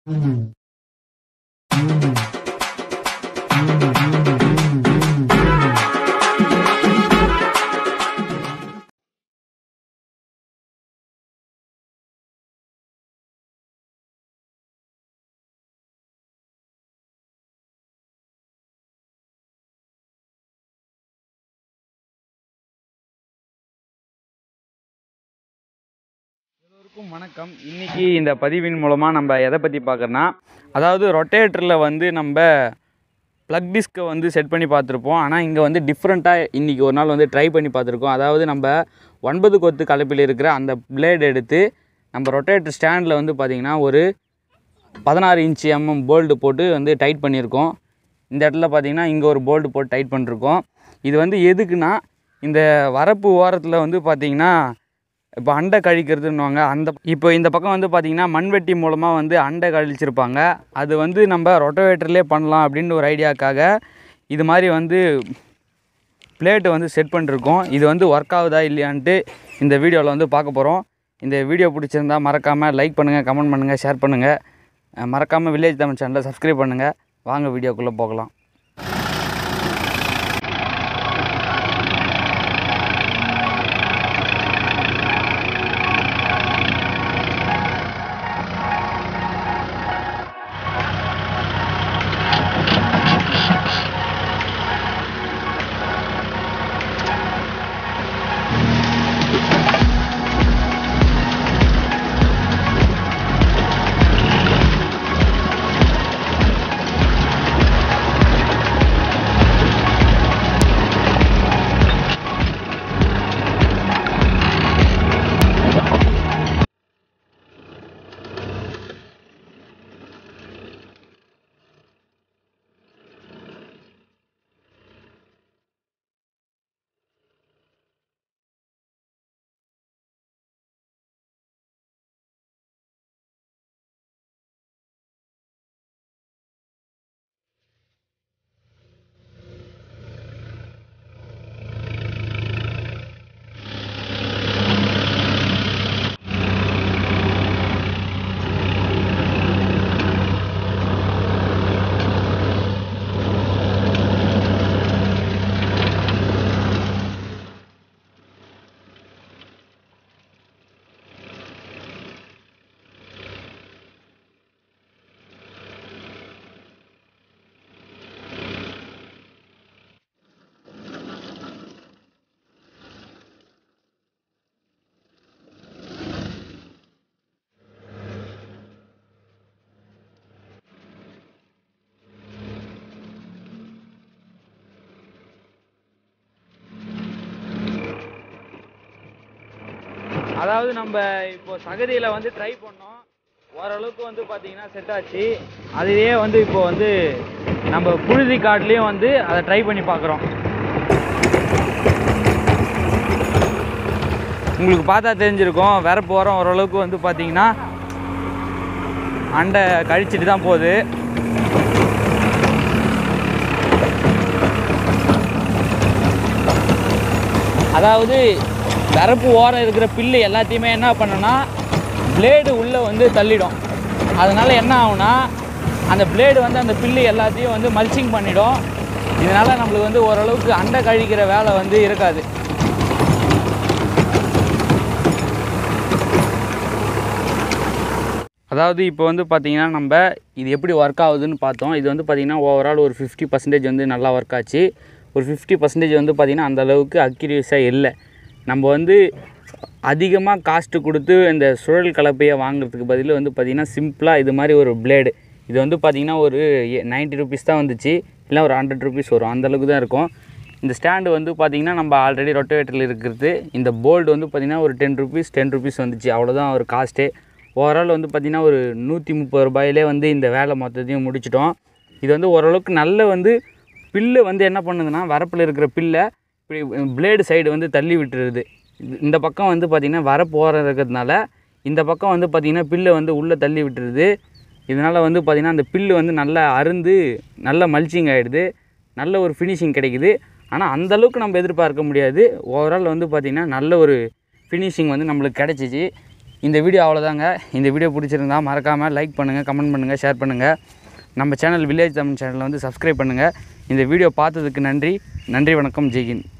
எல்லோருக்கும் வணக்கம் இன்னைக்கு இந்த பதிவின் மூலமாக நம்ம எதை பற்றி பார்க்கறோன்னா அதாவது ரொட்டேட்டரில் வந்து நம்ம ப்ளக் டிஸ்க்கை வந்து செட் பண்ணி பார்த்துருப்போம் ஆனால் இங்கே வந்து டிஃப்ரெண்ட்டாக இன்றைக்கி ஒரு நாள் வந்து ட்ரை பண்ணி பார்த்துருக்கோம் அதாவது நம்ம ஒன்பது கொத்து கலப்பில் இருக்கிற அந்த பிளேட் எடுத்து நம்ம ரொட்டேட்டர் ஸ்டாண்டில் வந்து பார்த்திங்கன்னா ஒரு பதினாறு இன்ச்சு எம்எம் போல்டு போட்டு வந்து டைட் பண்ணியிருக்கோம் இந்த இடத்துல பார்த்தீங்கன்னா இங்கே ஒரு போல்டு போட்டு டைட் பண்ணிருக்கோம் இது வந்து எதுக்குன்னா இந்த வரப்பு ஓரத்தில் வந்து பார்த்திங்கன்னா இப்போ அண்டை கழிக்கிறதுன்னுவாங்க அந்த இப்போ இந்த பக்கம் வந்து பார்த்திங்கன்னா மண்வெட்டி மூலமாக வந்து அண்டை கழிச்சிருப்பாங்க அது வந்து நம்ம ரொட்டோவேட்டர்லேயே பண்ணலாம் அப்படின்னு ஒரு ஐடியாக்காக இது மாதிரி வந்து பிளேட்டு வந்து செட் பண்ணிருக்கோம் இது வந்து ஒர்க் ஆகுதா இல்லையான்ட்டு இந்த வீடியோவில் வந்து பார்க்க போகிறோம் இந்த வீடியோ பிடிச்சிருந்தா மறக்காமல் லைக் பண்ணுங்கள் கமெண்ட் பண்ணுங்கள் ஷேர் பண்ணுங்கள் மறக்காமல் வில்லேஜ் தமிழ் சேனலை சப்ஸ்கிரைப் பண்ணுங்கள் வாங்க வீடியோக்குள்ளே போகலாம் அதாவது நம்ம இப்போ சகதியில் வந்து ட்ரை பண்ணோம் ஓரளவுக்கு வந்து பார்த்தீங்கன்னா செட் ஆச்சு அதுவே வந்து இப்போ வந்து நம்ம புழுதி காட்டுலேயும் வந்து அதை ட்ரை பண்ணி பார்க்குறோம் உங்களுக்கு பார்த்தா தெரிஞ்சிருக்கும் வேற போகிறோம் ஓரளவுக்கு வந்து பார்த்தீங்கன்னா அண்டை கழிச்சிட்டு தான் போகுது அதாவது வரப்பு ஓரம் இருக்கிற பில்லு எல்லாத்தையுமே என்ன பண்ணுன்னா பிளேடு உள்ளே வந்து தள்ளிடும் அதனால் என்ன ஆகும்னா அந்த பிளேடு வந்து அந்த பில்லு எல்லாத்தையும் வந்து மல்ச்சிங் பண்ணிடும் இதனால் நம்மளுக்கு வந்து ஓரளவுக்கு அண்டை கழிக்கிற வேலை வந்து இருக்காது அதாவது இப்போ வந்து பார்த்தீங்கன்னா நம்ம இது எப்படி ஒர்க் ஆகுதுன்னு பார்த்தோம் இது வந்து பார்த்திங்கன்னா ஓவரால் ஒரு ஃபிஃப்டி பர்சன்டேஜ் வந்து நல்லா ஒர்க் ஆச்சு ஒரு ஃபிஃப்டி பர்சன்டேஜ் வந்து பார்த்திங்கன்னா அந்த அளவுக்கு அக்யூரியஸாக இல்லை நம்ம வந்து அதிகமாக காஸ்ட்டு கொடுத்து இந்த சுழல் கலப்பையை வாங்குறதுக்கு பதில் வந்து பார்த்திங்கன்னா சிம்பிளாக இது மாதிரி ஒரு பிளேடு இது வந்து பார்த்திங்கன்னா ஒரு நைன்ட்டி ருபீஸ் தான் வந்துச்சு இல்லை ஒரு ஹண்ட்ரட் ருபீஸ் வரும் அந்த அளவுக்கு தான் இருக்கும் இந்த ஸ்டாண்டு வந்து பார்த்திங்கன்னா நம்ம ஆல்ரெடி ரொட்டவேட்டரில் இருக்கிறது இந்த போல்டு வந்து பார்த்திங்கன்னா ஒரு டென் ருபீஸ் டென் ருபீஸ் வந்துச்சு அவ்வளோதான் ஒரு காஸ்ட்டே ஓவரால் வந்து பார்த்திங்கன்னா ஒரு நூற்றி முப்பது ரூபாயிலே வந்து இந்த வேலை மொத்தத்தையும் முடிச்சிட்டோம் இது வந்து ஓரளவுக்கு நல்ல வந்து பில்லு வந்து என்ன பண்ணுதுன்னா வரப்பில் இருக்கிற பில்லை இப்படி பிளேடு சைடு வந்து தள்ளி விட்டுருது இது- இந்த பக்கம் வந்து பார்த்திங்கன்னா வரப்பு ஓரம் இருக்கிறதுனால இந்த பக்கம் வந்து பார்த்திங்கன்னா பில்லை வந்து உள்ளே தள்ளி விட்டுருது இதனால் வந்து பார்த்திங்கன்னா அந்த பில்லு வந்து நல்லா அருந்து நல்ல மல்ச்சிங் ஆகிடுது நல்ல ஒரு ஃபினிஷிங் கிடைக்குது ஆனால் அந்த அளவுக்கு நம்ம எதிர்பார்க்க முடியாது ஓவரால் வந்து பார்த்திங்கன்னா நல்ல ஒரு ஃபினிஷிங் வந்து நம்மளுக்கு கிடச்சிச்சு இந்த வீடியோ அவ்வளோதாங்க இந்த வீடியோ பிடிச்சிருந்தா மறக்காமல் லைக் பண்ணுங்கள் கமெண்ட் பண்ணுங்கள் ஷேர் பண்ணுங்கள் நம்ம சேனல் வில்லேஜ் தமிழ் சேனலை வந்து சப்ஸ்கிரைப் பண்ணுங்கள் இந்த வீடியோ பார்த்ததுக்கு நன்றி நன்றி வணக்கம் ஜெய்ஹிந்த்